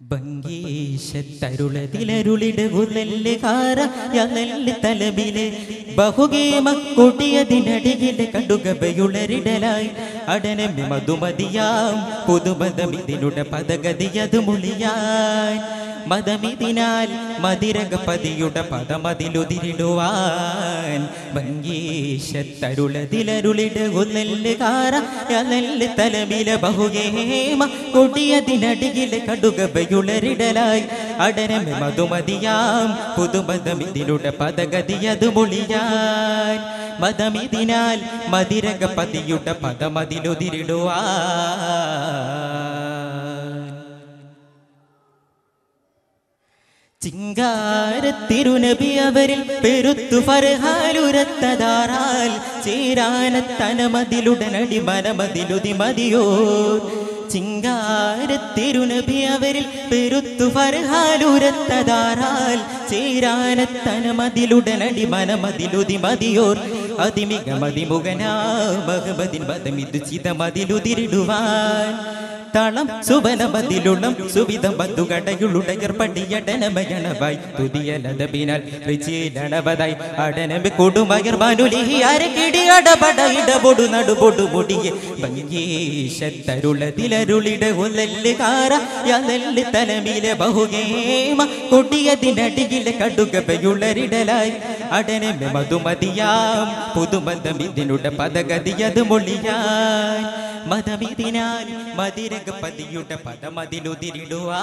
ഭംഗീശത്തരുളതിലരുളിടുകുന്നെല്ലുകാര യനെല്ല് തലമിലെ ബഹുഗേമ കൊടിയതിനടിയിലെ കടുകബയുളരിടലായി അടനമി മധുമതിയാം പുതുമതമിതിനുടെ പദഗതിയതു മുളിയാൻ മതമിതിനാൽ മതിരകപതിയുടെ പദമതിലുതിരിടുവാൻ ഭംഗീശത്തരുളതിലരുളിടുകുന്നെല്ലുകാര യനെല്ല് തലമിലെ ബഹുഗേമ കൊടിയതിനടിയിലെ കടുകബയുളരിടലായി അടനമി മധുമതിയാം പുതുമതമിതിനുടെ പദഗതിയതു മുളിയാൻ മതമിതിനാൽ മതിരകപതിയുടെ പദമതിലുതിരിടുവാൻ ചിങ്കാരത്തിരുനബി അവരിൽ പെരുത്തു ഫർഹാലുരത്തതാറാൽ ചേരാനത്തനമതിലുടനടി മനമതിലുതി മതിയോ ചിങ്കാരത്തിരുനബി അവരിൽ പെരുത്തു ഫർഹാലുരത്തതാറാൽ ചേരാനത്തനമതിലുടനടി മനമതിലുതി മതിയോർ അതിമിക മതിമുഖനാ മഹബദിൻ മതമിതു ചിതമതിലുതിരിടുവാൻ തളം സുബനമതിലുള്ളം സുവിധം ബന്ധുകടയുളുടയർ പടിയടനമയണവായി തുതിയലതപിനാൽ ഋചിയിലടവതായി അടനമി കൊടുമയർ മനുലിഹി അരക്കിടി അടപട ഇടപൊടു നടുപൊടു മുടിയെ ഭംഗീശത്തരുളതിലരുളിട ഉലല്ലുകാര യനെല്ല് തലമിലെ ബഹുഗേമ കൊടിയതിനടിയിലെ കടുകബയുളരിടലായി അടനമി മധുമതിയാം പുതുമതം ഇതിനുടെ പദഗതിയത് മൊഴിയാൻ മതമിതിനാൽ മതിരകപതിയുടെ പദമതിലുതിരിടുവാ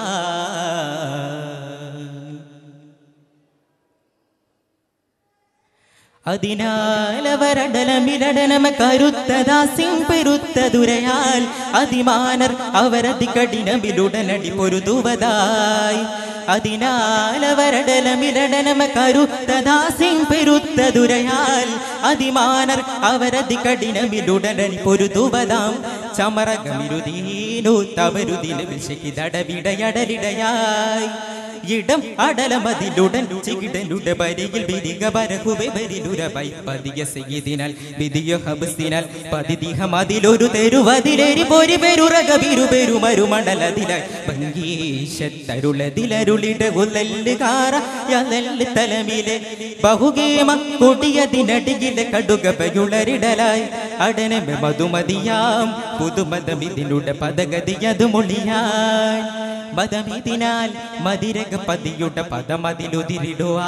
അതിനാൽ അവരടലമിലടനമ കരുത്തദാസ്യം പെരുത്തതുരയാൽ അതിമാനർ അവരതി കഠിനമിലുടനടി പൊരുതുവതായി അതിനാൽ അവരടലമിലടനമ കരുത്തദാസ്യം പെരുത്തതുരയാൽ അതിമാനർ അവരതി കഠിനമിലുടനടി പൊരുതുവതാം ചമറകമിരുതീനു തവരുതില വിശക്കിതടവിടയടലിടയായി ഇടം അടലമതിലുടൻ ചികിടനുടെ പരികിൽ വിരിക പരകുവെ വരിലുരവൈ പതിയ സെയ്തിനാൽ വിധിയ ഹബസിനാൽ പതിദിഹ മതിലൊരു തെരുവതിലേരി പൊരി പെരുറക വിരു പെരുമരുമണലതിലായി ഭംഗീശത്തരുളതിലരുളിട ഉല്ലല്ലുകാര യനെല്ല് തലമിലെ ബഹുഗേമ കൊടിയതിനടിയിലെ കടുകപയുളരിടലായി അടനമെ മധുമതിയാം പുതുമതമിതിനുടെ പദഗതിയതു മൊഴിയാൻ മതമിതിനാൽ മതിരകപതിയുടെ പദമതിലുതിരിടുവാ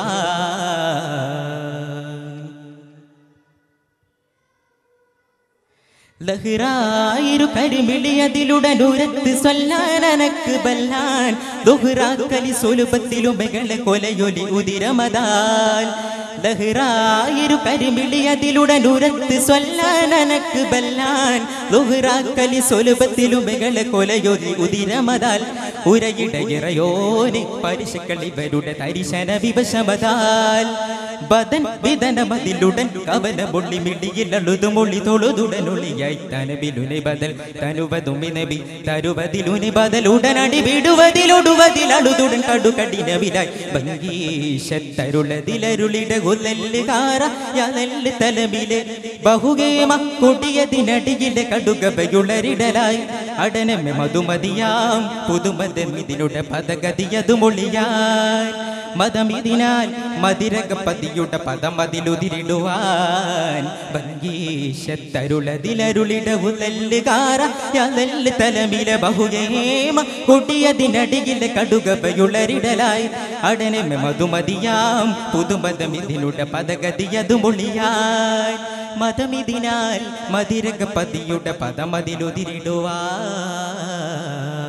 ലഹ്റായിരു കരിമിളിയതിലുടനുരത്ത് സ്വല്ലാനനക്ക് ബല്ലാൻ ദുഹ്റാക്കലി സ്വലുപത്തിലുമകളെ കൊലയൊലി ഉദിരമതാൽ ലഹ്റായിരു കരിമിളിയതിലുടനുരത്ത് സ്വല്ലാനനക്ക് ബല്ലാൻ ദുഹ്റാക്കലി സ്വലുപത്തിലുമകളെ കൊലയൊലി ഉദിരമതാൽ ഉരയിടയിറയോനെ പരിശക്കൾ ഇവരുടെ തരിശന വിവശമതാൽ ബദൻ വിതനമതിലുടൻ കവന മൊള്ളി മിടിയിൽ അളുതു മൊള്ളി തൊഴുതുടനൊളിയായി തനബിലുനെ ബദൽ തനുവതുമി നബി തരുവതിലുനെ ബദൽ ഉടനടി വിടുവതിലൊടുവതിൽ അളുതുടൻ കടുകടിനവിലായി ഭംഗീശത്തരുളതിലരുളിട കൊല്ലല്ലുകാര യനെല്ല് തലമിലെ ബഹുഗേമ കൊടിയതിനടിയിലെ കടുകബയുളരിടലായി അടനമെ മധുമതിയാം പുതുമതം ഇതിനുടെ പദഗതിയതു മൊഴിയാൻ മതമിതിനാൽ മതിരകപതിയുടെ പദമതിലുതിരിടുവാൻ ഭംഗീശത്തരുളതിലരുളിട ഉല്ലല്ലുകാര യനെല്ല് തലമിലെ ബഹുഗേമ കൊടിയതിനടിയിലെ കടുകബയുളരിടലായി അടനമെ മധുമതിയാം പുതുമതമിതിനുടെ പദഗതിയതു മൊഴിയാൻ മതമിതിനാൽ മതിരകപതിയുടെ പദമതിലുതിരിടുവാൻ